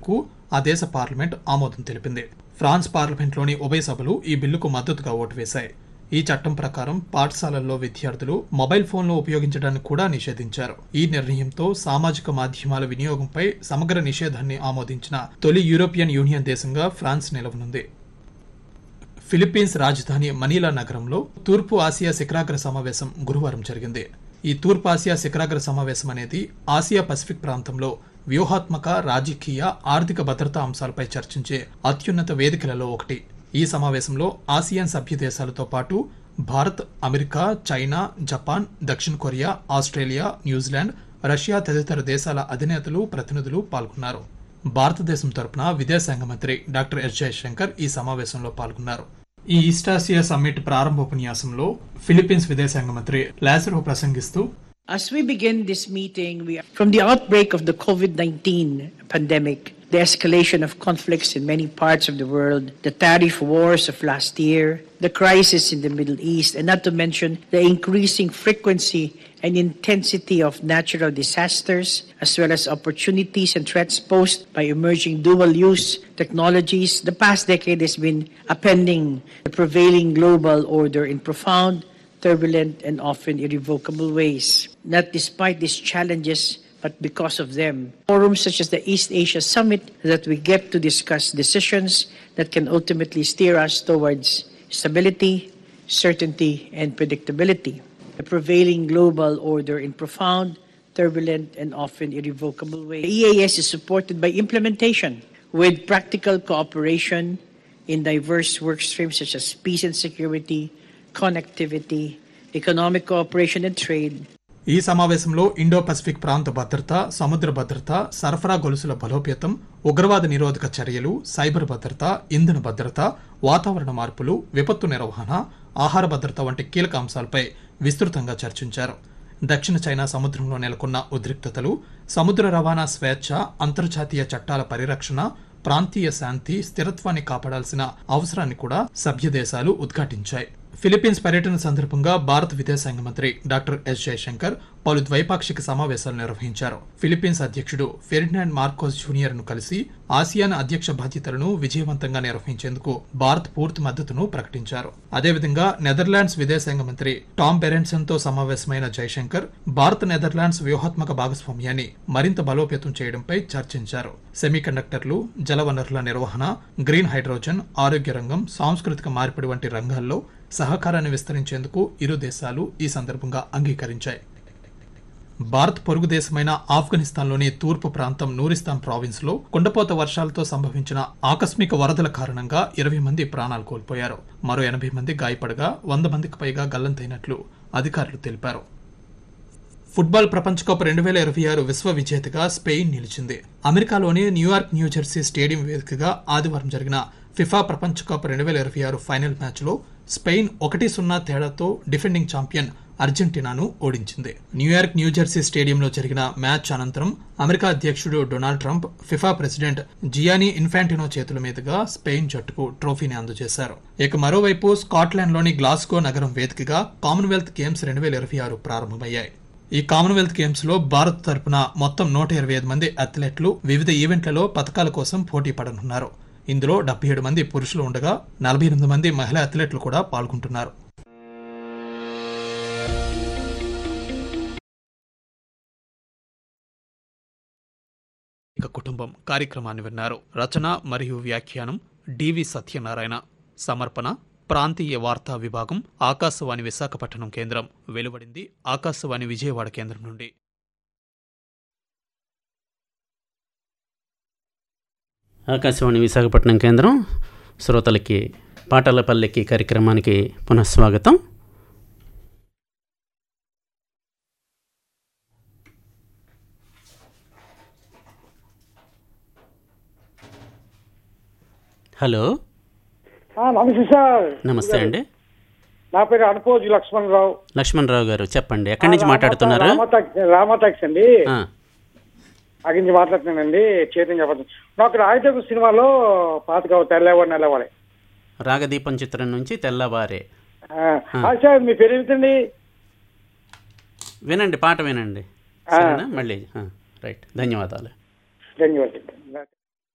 బిల్లుకు ఆ దేశ పార్లమెంట్ ఆమోదం తెలిపింది ఫ్రాన్స్ పార్లమెంట్లోని ఉభయ సభలు ఈ బిల్లుకు మద్దతుగా ఓటు వేశాయి ఈ చట్టం ప్రకారం పాఠశాలల్లో విద్యార్థులు మొబైల్ ఫోన్లు ఉపయోగించడాన్ని కూడా నిషేధించారు ఈ నిర్ణయంతో సామాజిక మాధ్యమాల వినియోగంపై సమగ్ర నిషేధాన్ని ఆమోదించిన తొలి యూరోపియన్ యూనియన్ దేశంగా ఫ్రాన్స్ నిలవనుంది ఫిలిప్పీన్స్ రాజధాని మనీలా నగరంలో తూర్పు ఆసియా శిఖరాగ్ర సమావేశం గురువారం జరిగింది ఈ తూర్పు ఆసియా శిఖరాగ్ర సమావేశం అనేది ఆసియా పసిఫిక్ ప్రాంతంలో వ్యూహాత్మక రాజకీయ ఆర్థిక భద్రతా అంశాలపై చర్చించే అత్యున్నత వేదికలలో ఒకటి ఈ సమావేశంలో ఆసియాన్ సభ్య దేశాలతో పాటు భారత్ అమెరికా చైనా జపాన్ దక్షిణ కొరియా ఆస్ట్రేలియా న్యూజిలాండ్ రష్యా తదితర దేశాల అధినేతలు ప్రతినిధులు పాల్గొన్నారు భారతదేశం తరపున విదేశాంగ మంత్రి డాక్టర్ ఎస్ జయశంకర్ ఈ సమావేశంలో పాల్గొన్నారు ఈ ఈస్టాసియా సమ్మిట్ ప్రారంభోపన్యాసంలో ఫిలిప్పీన్స్ విదేశాంగ మంత్రి లాజరో ప్రసంగిస్తూ As we begin this meeting, we are, from the outbreak of the COVID 19 pandemic, the escalation of conflicts in many parts of the world, the tariff wars of last year, the crisis in the Middle East, and not to mention the increasing frequency and intensity of natural disasters, as well as opportunities and threats posed by emerging dual use technologies, the past decade has been upending the prevailing global order in profound turbulent and often irrevocable ways. Not despite these challenges, but because of them. Forums such as the East Asia Summit that we get to discuss decisions that can ultimately steer us towards stability, certainty, and predictability. The prevailing global order in profound, turbulent, and often irrevocable ways. The EAS is supported by implementation with practical cooperation in diverse work streams such as peace and security, connectivity, economic cooperation and trade, ఈ సమావేశంలో Indo Pacific ప్రాంత భద్రత సముద్ర భద్రత సరఫరా గొలుసుల బలోపేతం ఉగ్రవాద నిరోధక చర్యలు సైబర్ భద్రత ఇంధన భద్రత వాతావరణ మార్పులు విపత్తు నిర్వహణ ఆహార భద్రత వంటి కీలక అంశాలపై విస్తృతంగా చర్చించారు దక్షిణ చైనా సముద్రంలో నెలకొన్న ఉద్రిక్తతలు సముద్ర రవాణా స్వేచ్ఛ అంతర్జాతీయ చట్టాల పరిరక్షణ ప్రాంతీయ శాంతి స్థిరత్వాన్ని కాపాడాల్సిన అవసరాన్ని కూడా సభ్య దేశాలు ఉద్ఘాటించాయి ఫిలిప్పీన్స్ పర్యటన సందర్భంగా భారత విదేశాంగ మంత్రి డాక్టర్ ఎస్ జయశంకర్ పలు ద్వైపాక్షిక సమావేశాలు నిర్వహించారు ఫిలిప్పీన్స్ అధ్యక్షుడు ఫెర్డినాండ్ మార్కోస్ జూనియర్ ను కలిసి ఆసియాన్ అధ్యక్ష బాధ్యతలను విజయవంతంగా నిర్వహించేందుకు భారత్ పూర్తి మద్దతును ప్రకటించారు అదేవిధంగా నెదర్లాండ్స్ విదేశాంగ మంత్రి టామ్ బెరెన్సన్ తో సమావేశమైన జయశంకర్ భారత్ నెదర్లాండ్స్ వ్యూహాత్మక భాగస్వామ్యాన్ని మరింత బలోపేతం చేయడంపై చర్చించారు సెమీకండక్టర్లు జలవనరుల నిర్వహణ గ్రీన్ హైడ్రోజన్ ఆరోగ్య రంగం సాంస్కృతిక మార్పిడి వంటి రంగాల్లో సహకారాన్ని విస్తరించేందుకు ఇరు దేశాలు ఈ సందర్భంగా అంగీకరించాయి భారత్ పొరుగు దేశమైన ఆఫ్ఘనిస్తాన్లోని తూర్పు ప్రాంతం నూరిస్తాన్ ప్రావిన్స్ లో కుండపోత వర్షాలతో సంభవించిన ఆకస్మిక వరదల కారణంగా ఇరవై మంది ప్రాణాలు కోల్పోయారు మరో ఎనభై మంది గాయపడగా వంద మందికి పైగా గల్లంతైనట్లు అధికారులు తెలిపారు ఫుట్బాల్ ప్రపంచ కప్ రెండు వేల ఇరవై ఆరు విశ్వ విజేతగా స్పెయిన్ నిలిచింది అమెరికాలోని న్యూయార్క్ న్యూజెర్సీ స్టేడియం వేదికగా ఆదివారం జరిగిన ఫిఫా ప్రపంచ కప్ రెండు వేల ఇరవై ఆరు ఫైనల్ మ్యాచ్లో స్పెయిన్ ఒకటి సున్నా తేడాతో డిఫెండింగ్ ఛాంపియన్ అర్జెంటీనాను ఓడించింది న్యూయార్క్ న్యూజెర్సీ స్టేడియంలో జరిగిన మ్యాచ్ అనంతరం అమెరికా అధ్యక్షుడు Donald Trump FIFA president Gianni Infantino చేతుల మీదుగా స్పెయిన్ జట్టుకు ట్రోఫీని అందజేశారు ఇక మరోవైపు స్కాట్లాండ్లోని గ్లాస్గో నగరం వేదికగా కామన్వెల్త్ గేమ్స్ రెండు వేల ఇరవై ఆరు ప్రారంభమయ్యాయి ఈ కామన్వెల్త్ గేమ్స్ లో భారత్ తరపున మొత్తం నూట ఇరవై ఐదు మంది అథ్లెట్లు వివిధ ఈవెంట్లలో పథకాల కోసం పోటీ పడనున్నారు ఇందులో డెబ్బై ఏడు మంది పురుషులు ఉండగా నలభై ఎనిమిది మంది మహిళా అథ్లెట్లు కూడా పాల్గొంటున్నారు ఇక కుటుంబం కార్యక్రమాన్ని విన్నారు రచన మరియు వ్యాఖ్యానం డివి సత్యనారాయణ సమర్పణ ప్రాంతీయ వార్తా విభాగం ఆకాశవాణి విశాఖపట్నం కేంద్రం వెలువడింది ఆకాశవాణి విజయవాడ కేంద్రం నుండి ఆకాశవాణి విశాఖపట్నం కేంద్రం శ్రోతలకి పాటల పల్లెకి కార్యక్రమానికి పునఃస్వాగతం హలో ఆ, నమస్తే సార్ నమస్తే అండి నా పేరు అనుపోజు లక్ష్మణరావు లక్ష్మణరావు గారు చెప్పండి ఎక్కడి నుంచి మాట్లాడుతున్నారు రామటాక్స్ రామటాక్స్ అండి ఆ, అక్కడి నుంచి మాట్లాడుతున్నానండి చైతన్య చెప్పండి నాకు రాయటం సినిమాలో పాతగా తెల్లవాడు నెలవాడే రాగదీపం చిత్రం నుంచి తెల్లవారే సార్ మీ పేరు ఏమిటండి వినండి పాట వినండి సరేనా మళ్ళీ ఆ, రైట్ ధన్యవాదాలు ధన్యవాదాలు